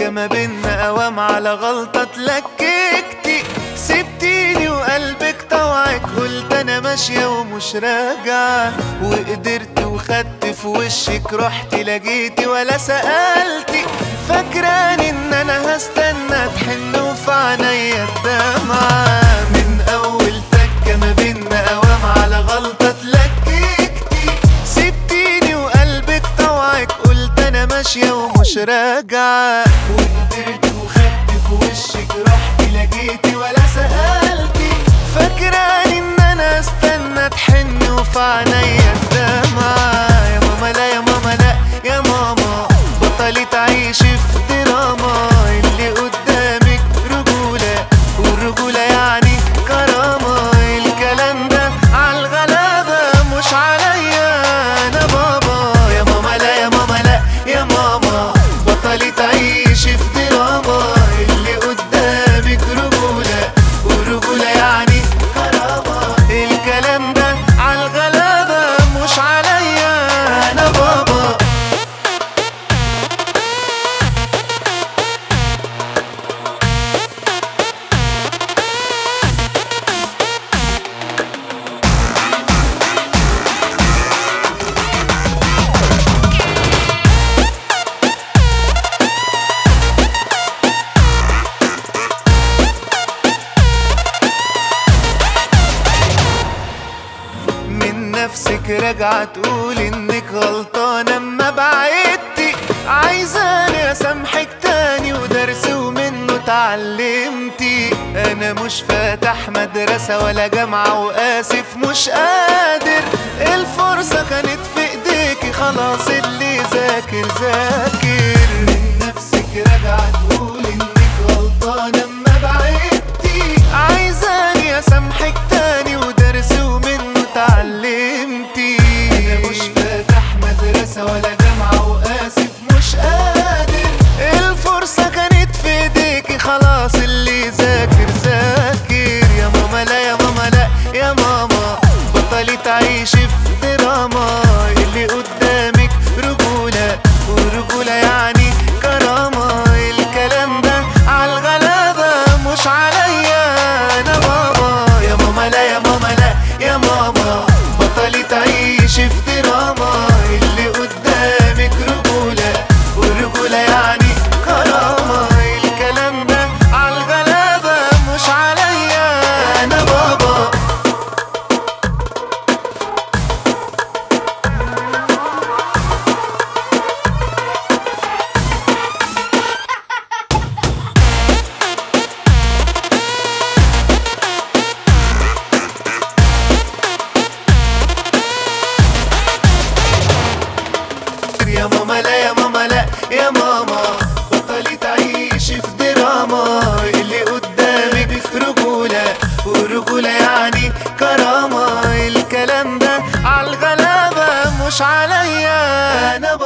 تكة ما بينا قوام على غلطة اتلككتي سبتيني وقلبك طوعك قلت انا ماشية ومش راجعة وقدرت وخدت في وشك رحت لقيتي ولا سألتي فاكراني ان انا هستنى تحن وفي عينيا الدمعة من اول تكة ما بينا قوام على غلطة اتلككتي سبتيني وقلبك طوعك قلت انا ماشية ومش راجعة وقدرت وخدت في وشك رحت لقيتي ولا سألتي فاكراني ان انا استنى تحن وفي عينيا الدمعة يا ماما لا يا ماما لا يا ماما بطلي تعيشي في دراما اللي قدامك رجولة والرجولة يعني كرامة الكلام ده عالغلابة مش عليا انا بابا يا ماما لا يا ماما لا يا ماما بطلي تعيشي في دراما اللي قدامك رجولة والرجولة يعني كرامة الكلام ده عالغلابة مش عليا انا بابا من نفسك راجعة تقول انك غلطانة اما بعدتي عايزاني اسامحك تاني ودرس ومنه اتعلمتي انا مش فاتح مدرسة ولا جامعة واسف مش قادر الفرصة كانت في ايديكي خلاص اللي ذاكر ذاكر من نفسك راجعة تقول انك غلطانة اما بعدتي عايزاني اسامحك تاني ودرس ومنه اتعلمتي انا مش فاتح مدرسة ولا جامعة واسف مش قادر الفرصة كانت في ايديكي خلاص اللي ذاكر ذاكر يا ماما لا يا ماما لا يا ماما بطلي تعيشي في دراما اللي قدامك رجولة ورجولة يعني كرامة الكلام ده عالغلابة مش عليا انا بابا يا ماما لا يا ماما لا يا ماما بطلي تعيشي في دراما اللي قدامك رجولة والرجولة يعني كرامة الكلام ده عالغلابة مش عليا انا بابا يا ماما لا يا ماما لا يا ماما بطلي تعيشي في دراما اللي قدامك رجولة والرجولة يعني كرامة الكلام ده عالغلابة مش عليا أنا